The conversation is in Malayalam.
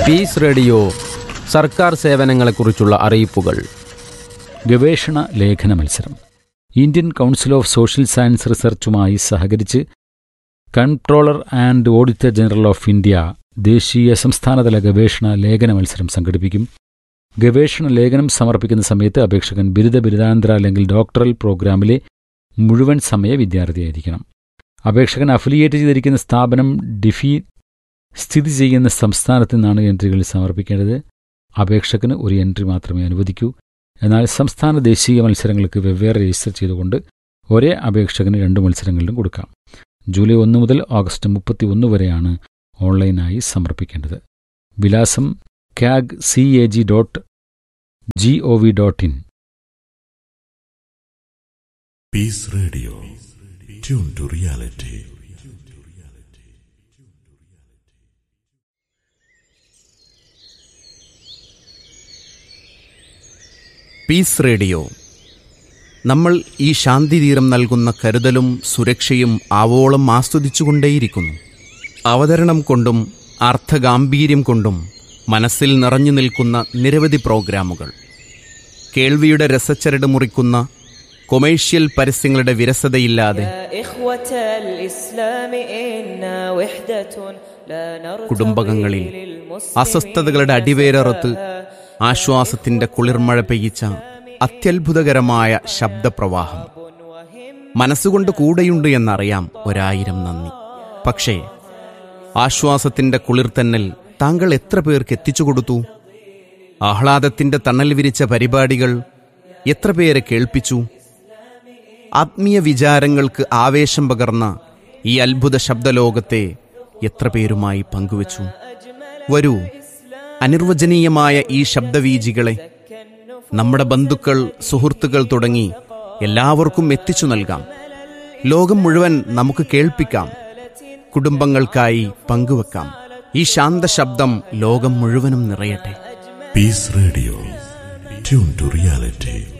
പീസ് റേഡിയോ സർക്കാർ സേവനങ്ങളെക്കുറിച്ചുള്ള അറിയിപ്പുകൾ ഗവേഷണ ലേഖന മത്സരം Indian council of social science റിസർച്ചുമായി സഹകരിച്ച് controller and auditor general of India ദേശീയ സംസ്ഥാനതല ഗവേഷണ ലേഖന മത്സരം സംഘടിപ്പിക്കും ഗവേഷണ ലേഖനം സമർപ്പിക്കുന്ന സമയത്ത് അപേക്ഷകൻ ബിരുദ ബിരുദാന്തര അല്ലെങ്കിൽ ഡോക്ടറൽ പ്രോഗ്രാമിലെ മുഴുവൻ സമയ വിദ്യാർത്ഥിയായിരിക്കണം അപേക്ഷകൻ അഫിലിയേറ്റ് ചെയ്തിരിക്കുന്ന സ്ഥാപനം ഡിഫി സ്ഥിതി ചെയ്യുന്ന സംസ്ഥാനത്ത് നിന്നാണ് എൻട്രികൾ സമർപ്പിക്കേണ്ടത് അപേക്ഷകന് ഒരു എൻട്രി മാത്രമേ അനുവദിക്കൂ എന്നാൽ സംസ്ഥാന ദേശീയ മത്സരങ്ങൾക്ക് വെവ്വേറെ രജിസ്റ്റർ ചെയ്തുകൊണ്ട് ഒരേ അപേക്ഷകന് രണ്ട് മത്സരങ്ങളിലും കൊടുക്കാം ജൂലൈ ഒന്ന് മുതൽ ഓഗസ്റ്റ് മുപ്പത്തി ഒന്ന് വരെയാണ് ഓൺലൈനായി സമർപ്പിക്കേണ്ടത് വിലാസം CAG C A G dot G O V dot in Peace Radio. Tune to reality. Peace radio നമ്മൾ ഈ ശാന്തിതീരം നൽകുന്ന കരുതലും സുരക്ഷയും ആവോളം ആസ്വദിച്ചുകൊണ്ടേയിരിക്കുന്നു അവതരണം കൊണ്ടും അർത്ഥഗാംഭീര്യം കൊണ്ടും മനസ്സിൽ നിറഞ്ഞു നിൽക്കുന്ന നിരവധി പ്രോഗ്രാമുകൾ കേൾവിയുടെ രസച്ചരട് മുറിക്കുന്ന കൊമേഴ്ഷ്യൽ പരസ്യങ്ങളുടെ വിരസതയില്ലാതെ يا إخوة الإسلام إنا وحدة لا نرتضي കുടുംബകങ്ങളിൽ للمسلمين അസ്വസ്ഥതകളുടെ അടിവേരറുത്ത് ആശ്വാസത്തിന്റെ കുളിർമഴ പെയ്യിച്ച അത്യത്ഭുതകരമായ ശബ്ദപ്രവാഹം മനസ്സുകൊണ്ട് കൂടെയുണ്ട് എന്നറിയാം ഒരായിരം നന്ദി പക്ഷേ ആശ്വാസത്തിന്റെ കുളിർത്തന്നൽ താങ്കൾ എത്ര പേർക്ക് എത്തിച്ചു കൊടുത്തു ആഹ്ലാദത്തിന്റെ തണൽ വിരിച്ച പരിപാടികൾ എത്ര പേരെ കേൾപ്പിച്ചു ആത്മീയ വിചാരങ്ങൾക്ക് ആവേശം പകർന്ന ഈ അത്ഭുത ശബ്ദലോകത്തെ എത്ര പേരുമായി പങ്കുവച്ചു വരൂ അനിർവചനീയമായ ഈ ശബ്ദവീജികളെ നമ്മുടെ ബന്ധുക്കൾ സുഹൃത്തുക്കൾ തുടങ്ങി എല്ലാവർക്കും എത്തിച്ചു നൽകാം ലോകം മുഴുവൻ നമുക്ക് കേൾപ്പിക്കാം കുടുംബങ്ങൾക്കായി പങ്കുവെക്കാം ഈ ശാന്ത ശബ്ദം ലോകം മുഴുവനും നിറയട്ടെ Peace Radio. Tune to reality.